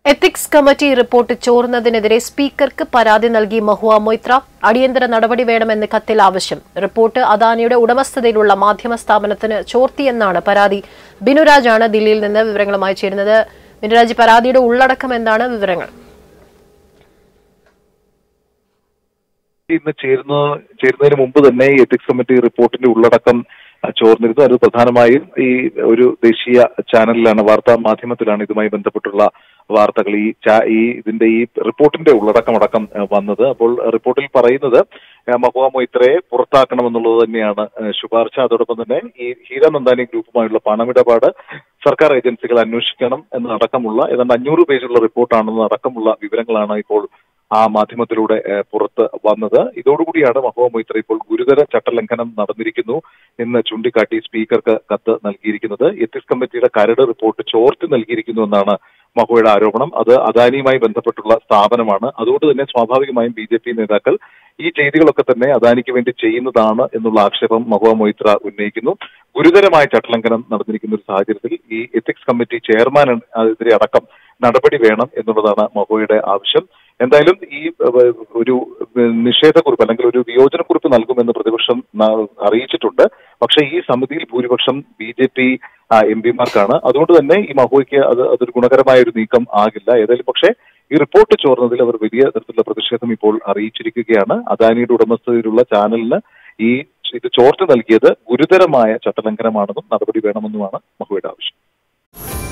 ethics committee report ചോർന്നതിനെതിരെ സ്പീക്കർക്ക് പരാതി നൽകി മഹുവ മൊയ്ത്ര അടിയന്തര നടപടി വേണമെന്ന് കത്തിൽ ആവശ്യം റിപ്പോർട്ട് അദാനിയുടെ ഉടമസ്ഥതയിലുള്ള മാധ്യമ സ്ഥാപനത്തിന് ചോർത്തിയെന്നാണ് പരാതി ബിനുരാജാണ് ദില്ലിയിൽ നിന്ന് വിവരങ്ങളുമായി ചേരുന്നത് ബിനുരാജ് പരാതിയുടെ ഉള്ളടക്കം എന്താണ് വിവരങ്ങൾ ഇന്ന് ചേരുന്ന ചേരുന്നതിന് മുമ്പ് തന്നെ ഈ എത്തിക്സ് കമ്മിറ്റി റിപ്പോർട്ടിന്റെ ഉള്ളടക്കം അഹ്, ചോർന്നിരുന്നു അത് പ്രധാനമായും ഈ ഒരു ദേശീയ ചാനലിലാണ് വാർത്താ മാധ്യമത്തിലാണ് ഇതുമായി ബന്ധപ്പെട്ടുള്ള വാർത്തകൾ ഈ ചാ- ഈ ഇതിന്റെ ഈ റിപ്പോർട്ടിന്റെ ഉള്ളടക്കമടക്കം അഹ്, വന്നത് അപ്പോൾ റിപ്പോർട്ടിൽ പറയുന്നത് അഹ്, മഹുവ മൊയ്ത്രയെ പുറത്താക്കണമെന്നുള്ളത് തന്നെയാണ് അഹ്, ശുപാർശ അതോടൊപ്പം തന്നെ ഈ ഹീരാനന്ദാനി ഗ്രൂപ്പുമായുള്ള പണമിടപാട് സർക്കാർ ഏജൻസികൾ അന്വേഷിക്കണം എന്നതടക്കമുള്ള ഏതാണ്ട് അഞ്ഞൂറ് പേജുള്ള റിപ്പോർട്ടാണെന്ന് അടക്കമുള്ള വിവരങ്ങളാണ് ഇപ്പോൾ ആ മാധ്യമത്തിലൂടെ ഏഹ്, പുറത്ത് വന്നത് ഇതോടുകൂടിയാണ് മഹുവ മൊയ്ത്ര ഇപ്പോൾ ഗുരുതര ചട്ടലംഘനം നടന്നിരിക്കുന്നു എന്ന് ചൂണ്ടിക്കാട്ടി സ്പീക്കർക്ക് കത്ത് നൽകിയിരിക്കുന്നത് എത്തിക്സ് കമ്മിറ്റിയുടെ കരട് റിപ്പോർട്ട് ചോർത്തി നൽകിയിരിക്കുന്നു എന്നാണ് മഹുവയുടെ ആരോപണം അത് അദാനിയുമായി ബന്ധപ്പെട്ടുള്ള സ്ഥാപനമാണ് അതുകൊണ്ട് തന്നെ സ്വാഭാവികമായും ബി ജെ പി നേതാക്കൾ ഈ ചെയ്തികളൊക്കെ തന്നെ അദാനിക്ക് വേണ്ടി ചെയ്യുന്നതാണ് എന്നുള്ള ആക്ഷേപം മഹുവ മൊയ്ത്ര ഉന്നയിക്കുന്നു ഗുരുതരമായ ചട്ടലംഘനം നടന്നിരിക്കുന്ന ഒരു സാഹചര്യത്തിൽ ഈ എത്തിക്സ് കമ്മിറ്റി ചെയർമാൻ എതിരെ അടക്കം നടപടി വേണം എന്നുള്ളതാണ് മഹോയുടെ ആവശ്യം എന്തായാലും ഈ ഏഹ്, ഒരു ഏഹ്, നിഷേധക്കുറിപ്പ് അല്ലെങ്കിൽ ഒരു വിയോജനക്കുറിപ്പ് നൽകുമെന്ന് പ്രതിപക്ഷം ന- അറിയിച്ചിട്ടുണ്ട് പക്ഷേ ഈ സമിതിയിൽ ഭൂരിപക്ഷം ബി ജെ പി എം പിമാർക്കാണ് അതുകൊണ്ട് തന്നെ ഈ മഹോയ്ക്ക് അത് അതൊരു ഗുണകരമായ ഒരു നീക്കം ആകില്ല ഏതായാലും പക്ഷേ ഈ റിപ്പോർട്ട് ചോർന്നതിൽ അവർ വലിയ തരത്തിലുള്ള പ്രതിഷേധം ഇപ്പോൾ അറിയിച്ചിരിക്കുകയാണ് അദാനിയുടെ ഉടമസ്ഥതയിലുള്ള ചാനലിന് ഈ ഇത് ചോർച്ച നൽകിയത് ഗുരുതരമായ ചട്ടലംഘനമാണെന്നും നടപടി വേണമെന്നുമാണ് മഹുവയുടെ ആവശ്യം